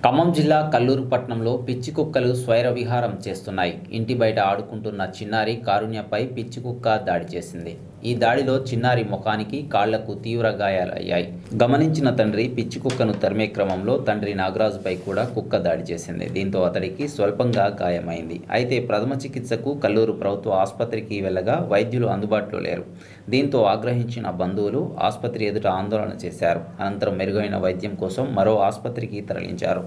ఖమ్మం జిల్లా కల్లూరు పట్టణంలో పిచ్చి కుక్కలు స్వైర విహారం చేస్తున్నాయి ఇంటి బయట ఆడుకుంటున్న చిన్నారి కారుణ్యపై పిచ్చి కుక్క దాడి చేసింది ఈ దాడిలో చిన్నారి ముఖానికి కాళ్లకు తీవ్ర గాయాలయ్యాయి గమనించిన తండ్రి పిచ్చి కుక్కను తరిమే క్రమంలో తండ్రి నాగరాజుపై కూడా కుక్క దాడి చేసింది దీంతో అతడికి స్వల్పంగా గాయమైంది అయితే ప్రథమ చికిత్సకు కల్లూరు ప్రభుత్వ ఆసుపత్రికి వెళ్ళగా వైద్యులు అందుబాటులో లేరు దీంతో ఆగ్రహించిన బంధువులు ఆసుపత్రి ఎదుట ఆందోళన చేశారు అనంతరం మెరుగైన వైద్యం కోసం మరో ఆసుపత్రికి తరలించారు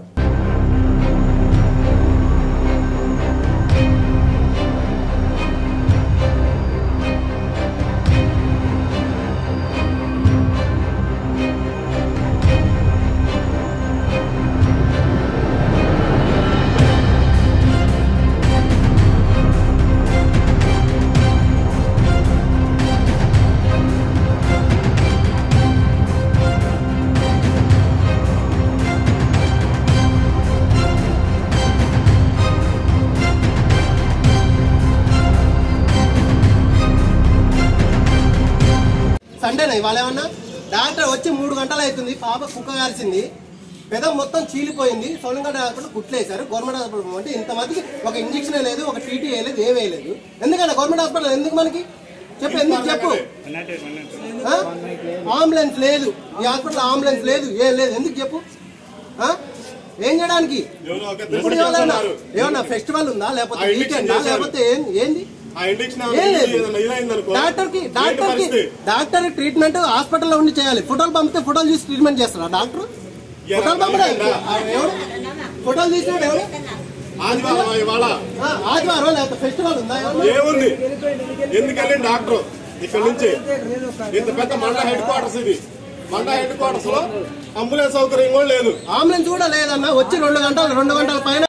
సండేనా ఇవాళ ఏమన్నా డాక్టర్ వచ్చి మూడు గంటలు అవుతుంది పాప కుక్క కాల్చింది పెదం మొత్తం చీలిపోయింది సోలంగడ్డ హాస్పిటల్ కుట్లేశారు గవర్నమెంట్ హాస్పిటల్ అంటే ఇంతమందికి ఒక ఇంజక్షన్ లేదు ఒక టీటీ వేయలేదు ఏం వేయలేదు ఎందుకంటే గవర్నమెంట్ హాస్పిటల్ ఎందుకు మనకి చెప్పు ఎందుకు చెప్పు ఆ? అంబులెన్స్ లేదు ఈ హాస్పిటల్ అంబులెన్స్ లేదు ఏం లేదు ఎందుకు చెప్పు ఆ? ఏం చేయడానికి ఇప్పుడు ఏమన్నా ఏమన్నా ఫెస్టివల్ ఉందా లేకపోతే ఆ ఇంజెక్షన్ వీకెండా చేశారు. లేకపోతే ఏం- ఏంది ఆ ఇంజెక్షన్ ఏం లేదు. ఏదైనా ఇదైందనుకో, డాక్టర్ కి ఏంటి డాక్టర్ కి పరిస్థితి? డాక్టర్ ట్రీట్మెంట్ హాస్పిటల్లో ఉండి చేయాలి ఫోటోలు పంపితే ఫోటోలు చూసి ట్రీట్మెంట్ చేస్తారా డాక్టర్ ఎలా ఫోటోలు పంపడా పంపించండా? ఎవడు ఫోటోలు తీసినాడు ఎవడు ఆదివారం ఇవాళ ఆ, ఆదివారం లేకపోతే ఫెస్టివల్ ఉందా ఏమన్నా? ఏముంది ఎందుకని డాక్టర్ ఇక్కడ నుంచి ఇంత పెద్ద మండ హెడ్ క్వార్టర్స్ ఇది మండ హెడ్ క్వార్టర్స్ లో అంబులెన్స్ సౌకర్యం కూడా లేదు అంబులెన్స్ కూడా లేదన్నా వచ్చి రెండు గంటలు రెండు గంటల పైన